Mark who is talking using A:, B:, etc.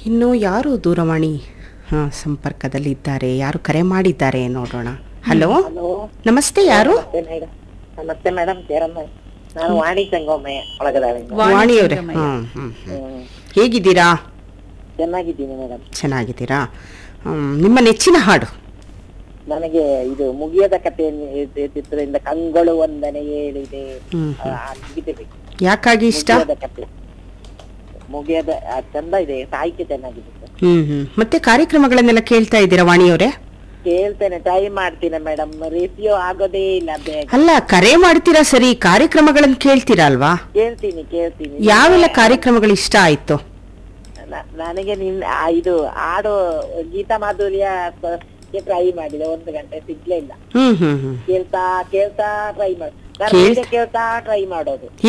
A: ಇನ್ನು ಯಾರು ದೂರವಾಣಿ ಹಾ, ಸಂಪರ್ಕದಲ್ಲಿದ್ದಾರೆ ಯಾರು ಕರೆ ಮಾಡಿದ್ದಾರೆ ನೋಡೋಣ ಹಲೋ
B: ಹಲೋ
A: ನಮಸ್ತೆ ಯಾರು
B: ನಮಸ್ತೆ ಮೇಡಮ್ ನಮಸ್ತೆ ಮೇಡಮ್ ಸೇರಮ್ಮ ನಾನು ವಾಣಿ ಸಂಗೋಮೆ ಒಳಗದಾಳಿಂದ
C: ವಾಣಿ
A: ವಾಣಿಯವರೇ
C: ಸಂಗಮಯ್ಯ.
A: ಹ್ಮ್ ಹ್ಮ್ ಹ್ಮ್.
B: ಹ್ಮ್.
A: ಹೇಗಿದ್ದೀರಾ
B: ಚೆನ್ನಾಗಿದ್ದೀನಿ ಮೇಡಮ್
A: ಚೆನ್ನಾಗಿದ್ದೀರಾ ಹ್ಮ್, ನಿಮ್ಮ ನೆಚ್ಚಿನ ಹಾಡು
B: ನನಗೆ ಇದು ಮುಗಿಯದ ಕಥೆ ಚಿತ್ರದಿಂದ ಕಂಗಳು ಒಂದನೆ ಹೇಳಿದೆ
A: ಹ್ಮ್
B: ಆ, ಆ ಗೀತೆ ಬೇಕು.
A: ಯಾಕಾಗಿ ಇಷ್ಟ
B: ಮುಗಿಯದ ಕಥೆ ಮುಗಿಯದ ಆ, ಚಂದ ಇದೆ ಸಾಹಿತ್ಯ ಚೆನ್ನಾಗಿದೆ ಸರ್
A: ಹ್ಮ್ ಹ್ಮ್ ಮತ್ತೆ ಕಾರ್ಯಕ್ರಮಗಳನ್ನೆಲ್ಲ ಕೇಳ್ತಾ ಇದ್ದೀರಾ ವಾಣಿಯವರೇ
B: ಕೇಳ್ತೇನೆ ಟ್ರೈ ಮಾಡ್ತೀನಿ ಮೇಡಮ್ ರಿಸೀವ್ ಆಗೋದೇ ಇಲ್ಲ ಬೇಗ
A: ಅಲ್ಲ ಕರೆ ಮಾಡ್ತೀರಾ ಸರಿ ಕಾರ್ಯಕ್ರಮಗಳನ್ನ ಕೇಳ್ತೀರಾ ಅಲ್ವಾ
B: ಕೇಳ್ತೀನಿ ಕೇಳ್ತೀನಿ
A: ಯಾವೆಲ್ಲ ಕಾರ್ಯಕ್ರಮಗಳು ಇಷ್ಟ ಆಯ್ತು
B: ನ- ನನಗೆ ನಿನ್ ಆ, ಇದು ಹಾಡು ಗೀತಾ ಮಾಧುರ್ಯ ಟ್ರೈ ಮಾಡಿದೆ ಒಂದು ಗಂಟೆ ಸಿಗ್ಲೇ ಇಲ್ಲ
A: ಹ್ಮ್ ಹ್ಮ್ ಹ್ಮ್
B: ಕೇಳ್ತಾ ಕೇಳ್ತಾ ಟ್ರೈ ಮಾಡಿ ನಾನು
A: ಕೇಳ್ತಾ-
B: ಹೀಗೆ ಕೇಳ್ತಾ ಟ್ರೈ ಮಾಡೋದು